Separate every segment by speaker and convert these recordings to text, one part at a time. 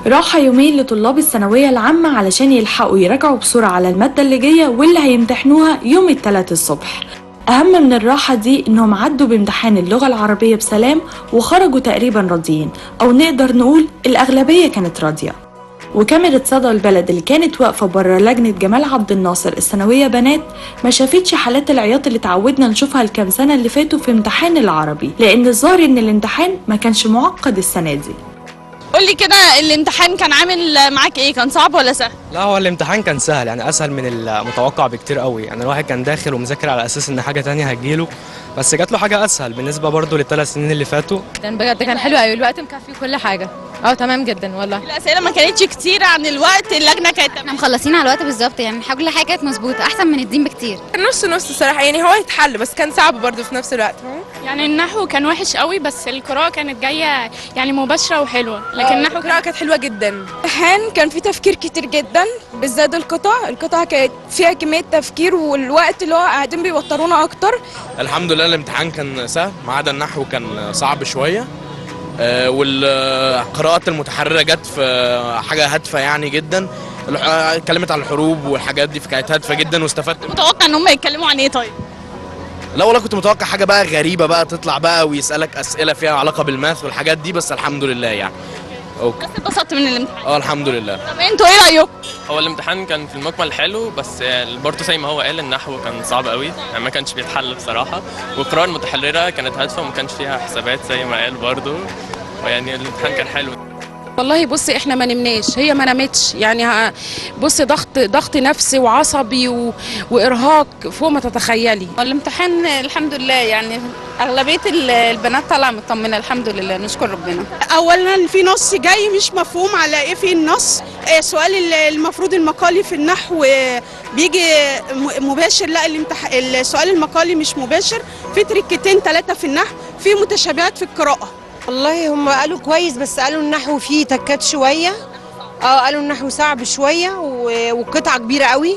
Speaker 1: راحة يومين لطلاب الثانوية العامة علشان يلحقوا يراجعوا بسرعة على المادة اللي جاية واللي هيمتحنوها يوم الثلاث الصبح أهم من الراحة دي إنهم عدوا بامتحان اللغة العربية بسلام وخرجوا تقريبا راضيين أو نقدر نقول الأغلبية كانت راضية وكاميرا صدى البلد اللي كانت واقفة بره لجنة جمال عبد الناصر الثانوية بنات ما شافتش حالات العياط اللي اتعودنا نشوفها الكام سنة اللي فاتوا في امتحان العربي لأن الظاهر إن الامتحان ما كانش معقد السنة دي
Speaker 2: قول لي كده الامتحان كان عامل معاك ايه كان صعب ولا سهل
Speaker 3: لا هو الامتحان كان سهل يعني اسهل من المتوقع بكتير قوي يعني الواحد كان داخل ومذاكر على اساس ان حاجه تانية هتجيله بس جات له حاجه اسهل بالنسبه برضه للثلاث سنين اللي فاتوا
Speaker 4: جدا بجد كان حلو قوي الوقت مكفي كل حاجه اه تمام جدا والله
Speaker 2: الاسئله ما كانتش كتير عن الوقت اللجنه كانت
Speaker 5: احنا مخلصين على الوقت بالظبط يعني كل حاجه كانت مظبوطه احسن من الدين بكتير
Speaker 6: نص نص الصراحه يعني هو يتحل بس كان صعب برضه في نفس الوقت
Speaker 7: يعني النحو كان وحش قوي بس القراءة كانت جاية يعني مباشرة وحلوة لكن النحو
Speaker 6: القراءه كانت حلوه جدا
Speaker 8: الامتحان كان فيه تفكير كتير جدا بالذات القطع القطع كانت فيها كمية تفكير والوقت اللي هو قاعدين بيوترونا أكتر
Speaker 9: الحمد لله الامتحان كان سهل ما عدا النحو كان صعب شويه آه، والقراءات المتحرره جت في حاجه هادفه يعني جدا الح- آه، اتكلمت عن الحروب والحاجات دي فكانت هادفه جدا واستفدت
Speaker 2: متوقع ان هم يتكلموا عن ايه طيب
Speaker 9: لا والله كنت متوقع حاجه بقى غريبه بقى تطلع بقى ويسالك اسئله فيها علاقه بالماث والحاجات دي بس الحمد لله يعني اوكي
Speaker 2: بس اتبسطت من الامتحان
Speaker 9: اه الحمد لله
Speaker 2: طب انتوا ايه رايكم
Speaker 10: هو الامتحان كان في المجمل حلو بس برضه زي ما هو قال النحو كان صعب قوي يعني ما كانش بيتحل بصراحه والقراءه المتحرره كانت هادفه وما كانش فيها حسابات زي ما قال برضه ويعني الامتحان كان حلو
Speaker 11: والله بصي احنا ما نمناش هي ما نامتش يعني ها- بصي ضغط ضغط نفسي وعصبي و... وارهاق فوق ما تتخيلي
Speaker 4: الامتحان الحمد لله يعني اغلبيه البنات طالعه مطمنه الحمد لله نشكر ربنا
Speaker 12: اولا في نص جاي مش مفهوم على ايه في النص آه، سؤال ال- المفروض المقالي في النحو آه، بيجي م- مباشر لا الامتح... السؤال المقالي مش مباشر في تركتين ثلاثه في النحو في متشابهات في القراءه
Speaker 13: والله هم قالوا كويس بس قالوا النحو فيه تكات شويه اه قالوا النحو صعب شويه و- وقطعه كبيره قوي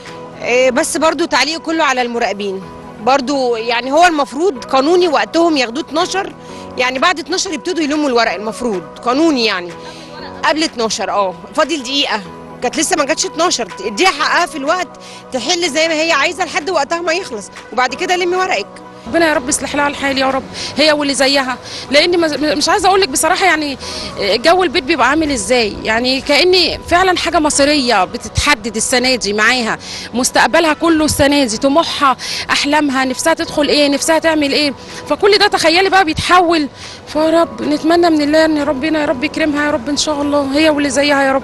Speaker 13: آه، بس برضو تعليق كله على المراقبين برضو يعني هو المفروض قانوني وقتهم ياخدوه 12 يعني بعد 12 يبتدوا يلموا الورق المفروض قانوني يعني قبل 12 اه فاضل دقيقه كانت لسه ما جاتش 12 اديها حقها في الوقت تحل زي ما هي عايزه لحد وقتها ما يخلص وبعد كده لمي ورقك
Speaker 11: ربنا يا رب يصلح لها الحال يا رب هي واللي زيها لان ما- مش عايزه اقول لك بصراحه يعني جو البيت بيبقى عامل ازاي يعني كاني فعلا حاجه مصيريه بتتحدد السنه دي معاها مستقبلها كله السنه دي طموحها احلامها نفسها تدخل ايه نفسها تعمل ايه فكل ده تخيلي بقى بيتحول فيا رب نتمنى من الله ان ربنا يا رب يكرمها يا رب ان شاء الله هي واللي زيها يا رب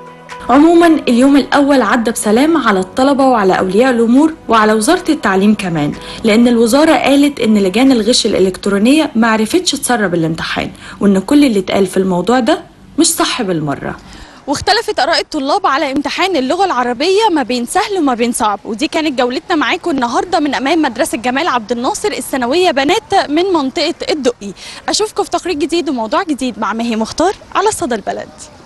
Speaker 1: عموما اليوم الأول عدى بسلام على الطلبة وعلى أولياء الأمور وعلى وزارة التعليم كمان لأن الوزارة قالت إن لجان الغش الإلكترونية معرفتش تسرب الامتحان وإن كل اللي اتقال في الموضوع ده مش صح بالمرة
Speaker 2: واختلفت اراء الطلاب على امتحان اللغه العربيه ما بين سهل وما بين صعب ودي كانت جولتنا معاكم النهارده من امام مدرسه جمال عبد الناصر الثانويه بنات من منطقه الدقي اشوفكم في تقرير جديد وموضوع جديد مع مهي مختار على صدى البلد